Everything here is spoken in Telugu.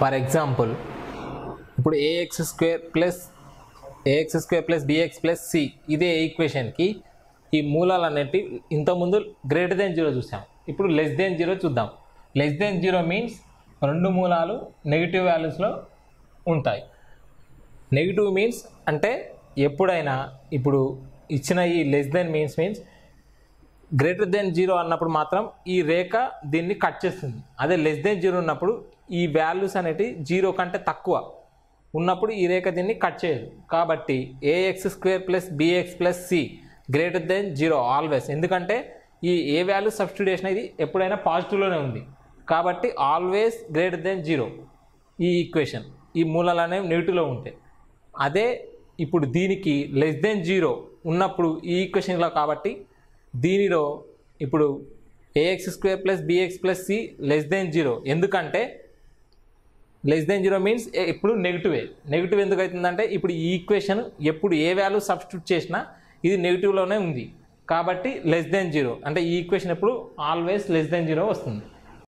ఫర్ ఎగ్జాంపుల్ ఇప్పుడు a x square plus a x square plus b x plus c ఇదే ఈక్వేషన్కి ఈ మూలాలు అనేటివి ఇంతకుముందు గ్రేటర్ దెన్ జీరో చూసాం ఇప్పుడు లెస్ దెన్ జీరో చూద్దాం లెస్ దెన్ జీరో మీన్స్ రెండు మూలాలు నెగిటివ్ వాల్యూస్లో ఉంటాయి నెగిటివ్ మీన్స్ అంటే ఎప్పుడైనా ఇప్పుడు ఇచ్చిన ఈ less than means means greater than zero అన్నప్పుడు మాత్రం ఈ రేఖ దీన్ని కట్ చేస్తుంది అదే లెస్ దెన్ జీరో ఉన్నప్పుడు ఈ వాల్యూస్ అనేటివి జీరో కంటే తక్కువ ఉన్నప్పుడు ఈ రేఖ దీన్ని కట్ చేయదు కాబట్టి a x square plus b x plus c greater than zero always ఎందుకంటే ఈ ఏ వాల్యూ సబ్స్టిట్యూషన్ ఇది ఎప్పుడైనా పాజిటివ్లోనే ఉంది కాబట్టి ఆల్వేస్ గ్రేటర్ దెన్ జీరో ఈ ఈక్వేషన్ ఈ మూలాలు అనేవి నెగిటివ్లో ఉంటాయి అదే ఇప్పుడు దీనికి లెస్ దెన్ జీరో ఉన్నప్పుడు ఈ ఈక్వేషన్లో కాబట్టి దీనిలో ఇప్పుడు a x square plus b x plus c less than zero ఎందుకంటే లెస్ దెన్ జీరో మీన్స్ ఇప్పుడు నెగిటివే నెగిటివ్ ఎందుకు అవుతుందంటే ఇప్పుడు ఈ ఈక్వేషన్ ఎప్పుడు ఏ వాల్యూ సబ్స్టిట్యూట్ చేసినా ఇది నెగిటివ్లోనే ఉంది కాబట్టి లెస్ దెన్ జీరో అంటే ఈ ఈక్వేషన్ ఎప్పుడు ఆల్వేస్ లెస్ దెన్ జీరో వస్తుంది